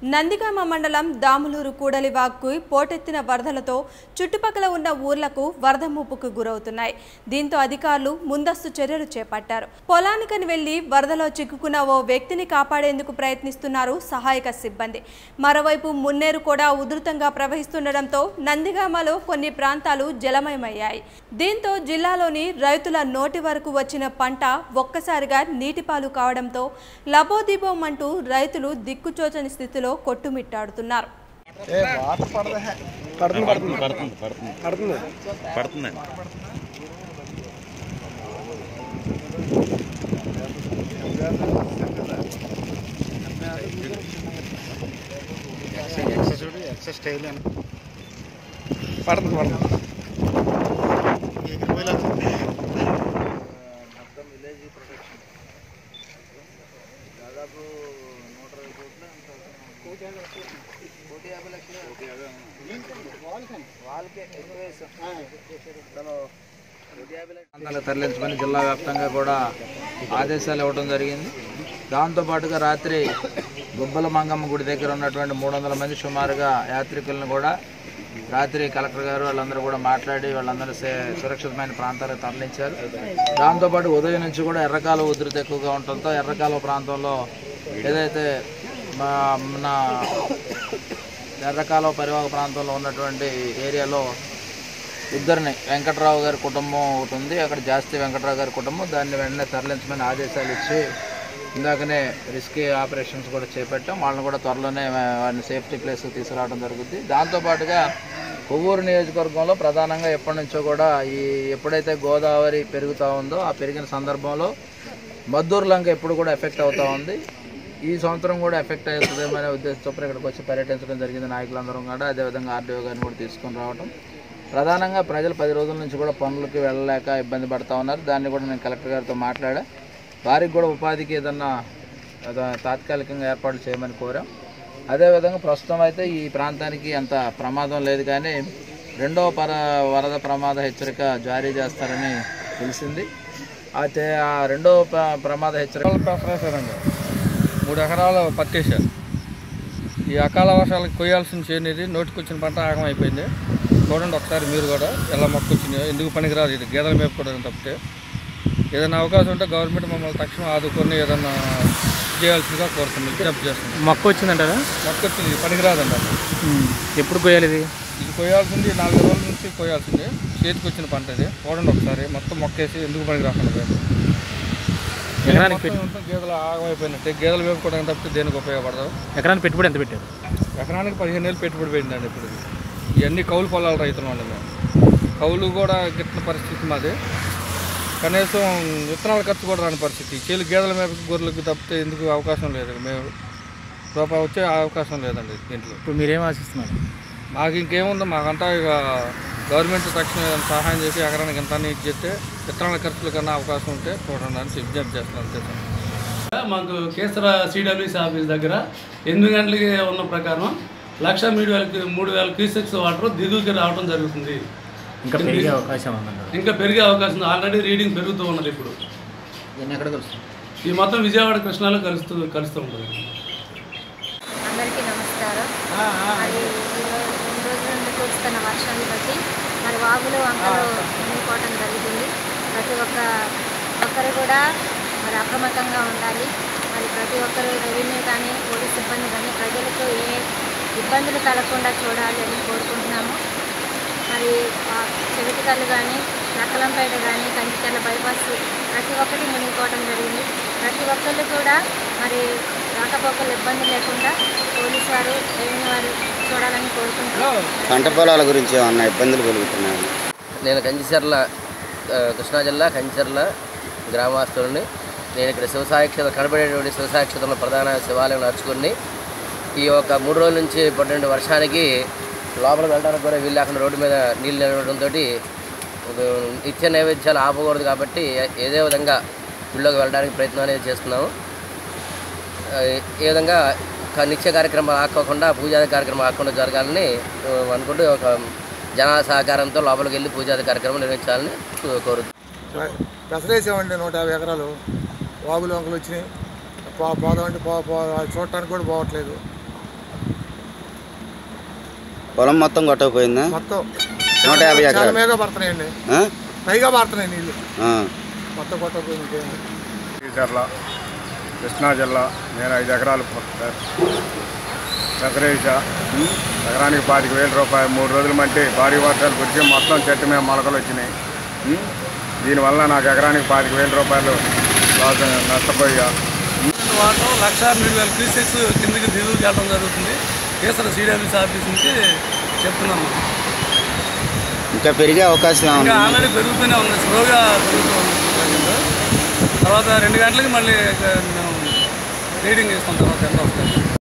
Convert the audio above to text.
నందిగామ మండలం దాములూరు కూడలివాగ్కు పోటెత్తిన వరదలతో చుట్టుపక్కల ఉన్న ఊర్లకు వరద ముప్పుకు గురవుతున్నాయి దీంతో అధికారులు ముందస్తు చర్యలు చేపట్టారు పొలానికని వెళ్లి వరదలో చిక్కుకున్న ఓ వ్యక్తిని కాపాడేందుకు ప్రయత్నిస్తున్నారు సహాయక సిబ్బంది మరోవైపు మున్నేరు కూడా ఉధృతంగా ప్రవహిస్తుండటంతో నందిగామలో కొన్ని ప్రాంతాలు జలమయమయ్యాయి దీంతో జిల్లాలోని రైతుల నోటి వరకు వచ్చిన పంట ఒక్కసారిగా నీటిపాలు కావడంతో లబోదిబోమంటూ రైతులు దిక్కుచోచని స్థితిలో కొట్టుమిట్టాడుతున్నారు ఏ వాటర్ పడదా పడుతుంది పడుతుంది పడుతుంది పడుతుంది పడుతుంది పడుతుందండి పడుతుంది పడుతుంది ప్రాంతాలకు తరలించమని జిల్లా వ్యాప్తంగా కూడా ఆదేశాలు ఇవ్వడం జరిగింది దాంతోపాటుగా రాత్రి గుబ్బల మంగమ్మ గుడి దగ్గర ఉన్నటువంటి మూడు వందల మంది సుమారుగా యాత్రికులను కూడా రాత్రి కలెక్టర్ గారు వాళ్ళందరూ కూడా మాట్లాడి వాళ్ళందరూ సే- సురక్షితమైన ప్రాంతాలకు తరలించారు దాంతోపాటు ఉదయం నుంచి కూడా ఎర్రకాలువ ఉధృతి ఎక్కువగా ఉండటంతో ఎర్రకాలువ ప్రాంతంలో ఏదైతే మా మన ఎర్రకాలువ పరివాహక ప్రాంతంలో ఉన్నటువంటి ఏరియాలో ఇద్దరిని వెంకట్రావు గారి కుటుంబం ఒకటి ఉంది అక్కడ జాస్తి వెంకట్రావు గారి కుటుంబం దాన్ని వెంటనే తరలించమని ఆదేశాలు ఇచ్చి ఇందాకనే రిస్కీ ఆపరేషన్స్ కూడా చేపట్టాం వాళ్ళని కూడా త్వరలోనే వా- వారిని సేఫ్టీ ప్లేస్కి తీసుకురావడం జరుగుతుంది దాంతోపాటుగా కొవ్వూరు నియోజకవర్గంలో ప్రధానంగా ఎప్పటి నుంచో కూడా ఈ ఎప్పుడైతే గోదావరి పెరుగుతూ ఉందో ఆ పెరిగిన సందర్భంలో మద్దూరు లంక ఎప్పుడు కూడా ఎఫెక్ట్ అవుతూ ఉంది ఈ సంవత్సరం కూడా ఎఫెక్ట్ అవుతుందేమో అనే ఉద్దేశంతో ఇక్కడికి వచ్చి పర్యటించడం జరిగింది నాయకులందరం కూడా అదేవిధంగా ఆర్డీఓ గారిని కూడా తీసుకొని రావడం ప్రధానంగా ప్రజలు పది రోజుల నుంచి కూడా పనులకి వెళ్ళలేక ఇబ్బంది పడతా ఉన్నారు దాన్ని కూడా నేను కలెక్టర్ గారితో మాట్లాడా వారికి కూడా ఉపాధికి ఏదన్నా ఏదో తాత్కాలికంగా ఏర్పాట్లు చేయమని కోరాం అదేవిధంగా ప్రస్తుతం అయితే ఈ ప్రాంతానికి అంత ప్రమాదం లేదు కానీ రెండవ పర వరద ప్రమాద హెచ్చరిక జారీ చేస్తారని తెలిసింది అయితే ఆ రెండవ ప్ర- ప్రమాద హెచ్చరిక పెసరేసారండి మూడు ఎకరాలు పట్టేశారు ఈ అకాల వర్షాలకు కొయ్యాల్సిన చేనేది నోటికొచ్చిన పంట ఆగం అయిపోయింది చూడండి ఒకసారి మీరు కూడా ఎలా మొక్కొచ్చినాయో ఎందుకు పనికిరాదు ఇది గేదెల మేపుకోవడం తప్పితే ఏదైనా అవకాశం ఉంటే గవర్నమెంట్ మమ్మల్ని తక్షణం ఆదుకొని ఏదన్నా చేయాల్సిందిగా కోరుతున్నాం విజ్ఞప్తి చేస్తున్నాం మొక్క వచ్చిందంటారా మొక్కొచ్చింది ఇది పనికిరాదండి అసలు ఎప్పుడు కోయాలి ఇది ఇది కొయ్యాల్సింది నాలుగు రోజుల నుంచి కొయ్యాల్సింది చేతికి వచ్చిన పంట ఇది చూడండి ఒకసారి మొత్తం మొక్కేసి ఎందుకు పనికి రాకుండా పోయింది. ఎకరానికి మొత్తం అంతా గేదెలు ఆగమైపోయినట్టే గేదెలు వేపుకోవడానికి తప్పితే దేనికి ఉపయోగపడదు ఎకరానికి పెట్టుబడి ఎంత పెట్టారు ఎకరానికి పదిహేను వేలు పెట్టుబడి పెట్టిందండి ఇప్పుడు ఇది. ఇవన్నీ కౌలు పొలాల రైతులు అండి మేము కౌలు కూడా గిట్టిన పరిస్థితి మాది కనీసం విత్తనాల ఖర్చు కూడా రాని పరిస్థితి చేలు గేదెల మీద గొర్రెలకు తప్పితే ఎందుకు అవకాశం లేదు మేము రూపాయి వచ్చే అవకాశం లేదండి దీంట్లో ఇప్పుడు మీరేం ఆశిస్తున్నారు మాకు ఇంకేముందో మాకంతా ఇక గవర్నమెంట్ తక్షణ ఏదైనా సహాయం చేసి ఎకరానికి ఎంత అని ఇచ్చేస్తే విత్తనాల ఖర్చుల కన్నా అవకాశం ఉంటే చూడండి అని విజ్ఞప్తి చేస్తున్నాను అంతే సార్ మాకు కేసర సిడబ్ల్యూసి ఆఫీస్ దగ్గర ఎనిమిది గంటలకి ఉన్న ప్రకారం లక్ష మూడు వేలకి మూడు వేల క్యూసెక్స్ వాటర్ దిగువకి రావడం జరుగుతుంది ఇంకా పెరిగే అవకాశం ఉందంటారు ఇంకా పెరిగే అవకాశం ఉంది ఆల్రెడీ రీడింగ్ పెరుగుతూ ఉన్నది ఇప్పుడు ఇవన్నీ ఎక్కడ కలుస్తుంది ఈ మొత్తం విజయవాడ కృష్ణాలో కలుస్తూ కలుస్తూ ఉంటుంది అందరికీ నమస్కారం మరి ఈరోజు రెండు రోజుల నుండి కురుస్తున్న వర్షాన్ని బట్టి మరి వాగులు వంకలు మునిగిపోవడం జరుగుతుంది ప్రతి ఒక్క ఒక్కరు కూడా మరి అప్రమత్తంగా ఉండాలి మరి ప్రతి ఒక్కరు రెవెన్యూ కానీ పోలీస్ సిబ్బంది కానీ ప్రజలకు ఏ ఇబ్బందులు కలగకుండా చూడాలి అని కోరుకుంటున్నాము మరి ఆ చెవిటికల్లు కానీ నక్కలంపేట కానీ కంచిచర్ల బైపాస్ ప్రతి ఒక్కటి మునిగిపోవడం జరిగింది ప్రతి ఒక్కళ్ళు కూడా మరి రాకపోకలు ఇబ్బంది లేకుండా పోలీసు వారు రెవెన్యూ వారు చూడాలని కోరుకుంటున్నాం పంట పొలాల గురించి ఏమన్నా ఇబ్బందులు కలుగుతున్నాయి నేను కంచిచర్ల ఆ, కృష్ణా జిల్లా కంచిచర్ల గ్రామవాస్తులని నేను ఇక్కడ శివసాయ క్షేత్రం కనబడేటువంటి శివసాయ క్షేత్రంలో ప్రధాన శివాలయం నడుచుకుని ఈ యొక్క మూడు రోజుల నుంచి పడిన వర్షానికి లోపల వెళ్ళడానికి కూడా వీలు లేకుండా రోడ్డు మీద నీళ్ళు నిలవడంతో నిత్య నైవేద్యాలు ఆపకూడదు కాబట్టి ఏదే విధంగా గుళ్ళోకి వెళ్ళడానికి ప్రయత్నం అనేది చేస్తున్నాము ఆ, ఈ విధంగా క- నిత్య కార్యక్రమాలు ఆకోకుండా పూజాది కార్యక్రమం ఆకుండా జరగాలని ఆ, అనుకుంటూ ఒక జన సహకారంతో లోపలికి వెళ్ళి పూజాది కార్యక్రమం నిర్వహించాలని కోరుతున్నాను పెసరేసామండి నూట యాభై ఎకరాలు వాగులు వంకలు వచ్చినాయి పో పోదామంటే పో పో చూడటానికి కూడా పోవట్లేదు పొలం మొత్తం కొట్టకపోయిందా మొత్తం నూట యాభై చాలా ఎకరాలు మేగా పడుతున్నాయండి ఆ? పైగా పడుతున్నాయి నీళ్ళు ఆ. మొత్తం కొట్టకపోయింది శ్రీచర్ల కృష్ణా జిల్లా నేను ఐదు ఎకరాలు చక్రేష ఎకరానికి పాతిక వేల రూపాయలు మూడు రోజులు మంటే భారీ వర్షాలు కురిసి మొత్తం చెట్టు మీద మొలకలు వచ్చినాయి ఉం? దీనివల్ల నాకు ఎకరానికి పాతిక వేల రూపాయలు లాస్ నష్టపోయా వాటర్ లక్ష మూడు వేల క్యూసెక్స్ కిందకి దిగువకి వెళ్ళడం జరుగుతుంది కేసర సిడబ్ల్యూసీ ఆఫీస్ నుంచి చెప్తున్నాము ఇంకా పెరిగే అవకాశం ఇంకా ఏమన్నా ఆల్రెడీ పెరుగుతూనే ఉంది స్లోగా పెరుగుతూ ఉంది ప్రజెంట్. తర్వాత రెండు గంటలకి మళ్ళీ ఇక మేము రీడింగ్ ఇస్తాం తర్వాత ఎంత వస్తుంది